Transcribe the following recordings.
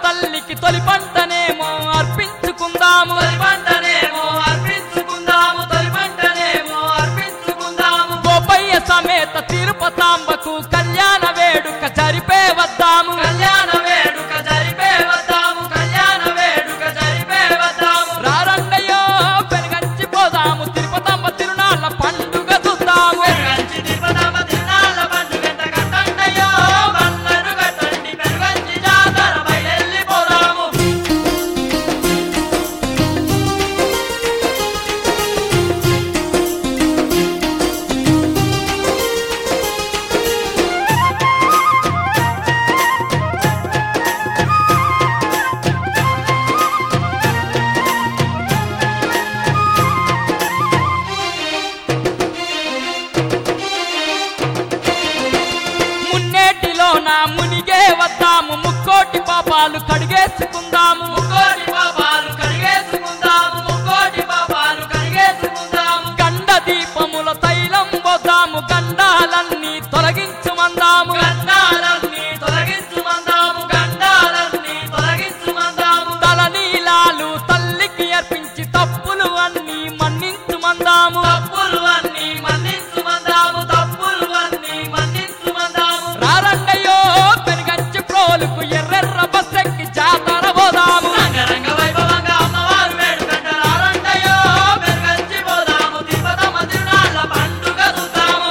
తల్లికి తొలి పంటనేమో అర్పించుకుందాము తొలి పంటనేమో అర్పించుకుందాము తొలి పంటనేమో అర్పించుకుందాము గోపయ్య సమేత తిరుపతాంబకు కళ్యాణ వేడుక జరిపే వద్దాము కళ్యాణ వేడుక జరిపే వద్దాము కళ్యాణ వేడుక జరిపే వద్దాము రారండయ్యో పెనుగంచి పోదాము తిరుపతమ్మ తిరునాళ్ళ పండుగ చూద్దాము పెరుగంచి తిరుపతమ్మ తిరునాళ్ళ పండుగంట కట్టండయ్యో బండ్లను కట్టండి పెరుగంచి జాతర బయలుపోదాము మున్నేటిలోన మునిగే వద్దాము ముక్కోటి పాపాలు కడిగేసుకుందాము ముక్కోటి పాపాలు కడిగేసుకుందాము ముక్కోటి పాపాలు కడిగేసుకుందాము గండ దీపముల తైలం పోదాము గండాలన్నీ తొలగించుమందాము గండాలన్నీ తొలగించుమందాము గండాలన్నీ తొలగించుమందాము తల నీలాలు తల్లికి అర్పించి తప్పులు అన్నీ మన్నించుమందాము తప్పులు అన్నీ మన్నించుమందాము తప్పులు అన్నీ మన్నించుమందాము రారండయ్యో పెనుగంచి ప్రోలుకు ఎర్రెర్ర బస్సెక్కి జాతర పోదాము రంగరంగ వైభవంగా అమ్మవారు వేడుకంట రారండయ్యో పెరుగంచి పోదాము తిరుపతమ్మ తిరునాళ్ళ పండుగ చూద్దాము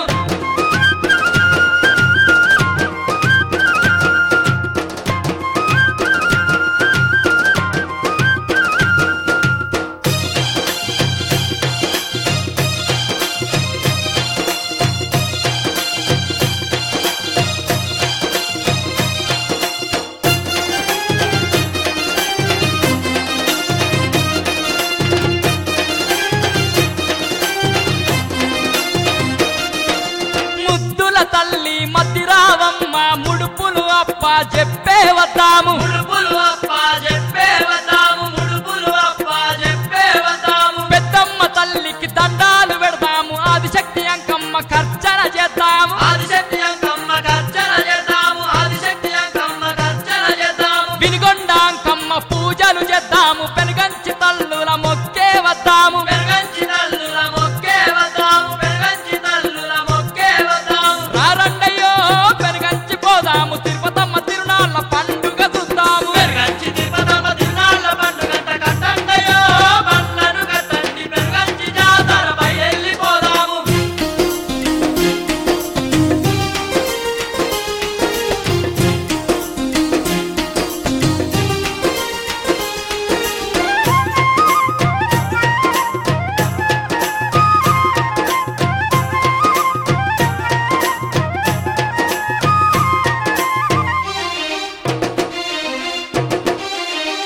ముద్దుల తల్లి మద్దిరావమ్మ ముడుపులు అప్ప చెప్పే వద్దాము ముడుపులు అప్ప చెప్పే వద్దాము ముడుపులు అప్ప చెప్పే వద్దాము పెద్దమ్మ తల్లికి దండాలు పెడదాము ఆదిశక్తి అంకమ్మ ఖర్చన చేద్దాము ఆదిశక్తి అంకమ్మ గర్జన చేద్దాము ఆదిశక్తి అంకమ్మ గర్జన చేద్దాము వినుగొండ అంకమ్మ పూజలు చేద్దాము పెనుగంచి తల్లుల మొక్కే వద్దాము పెరుగంచి తల్లుల మొక్కే వద్దాము పెరుగంచి తల్లుల మొక్కే వద్దాము రారండయ్యో పెనుగంచి పోదాము తిరుపతమ్మ తిరునాళ్ళ పండుగ చూద్దాము పెరుగంచి తిరుపతమ్మ తిరునాళ్ళ పండుగంట కట్టండయ్యో బండ్లను కట్టండి పెరుగంచి జాతర బయలుపోదాము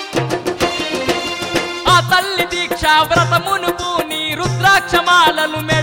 ఆ తల్లి దీక్ష వ్రతమును పూని రుద్రాక్షమాలలు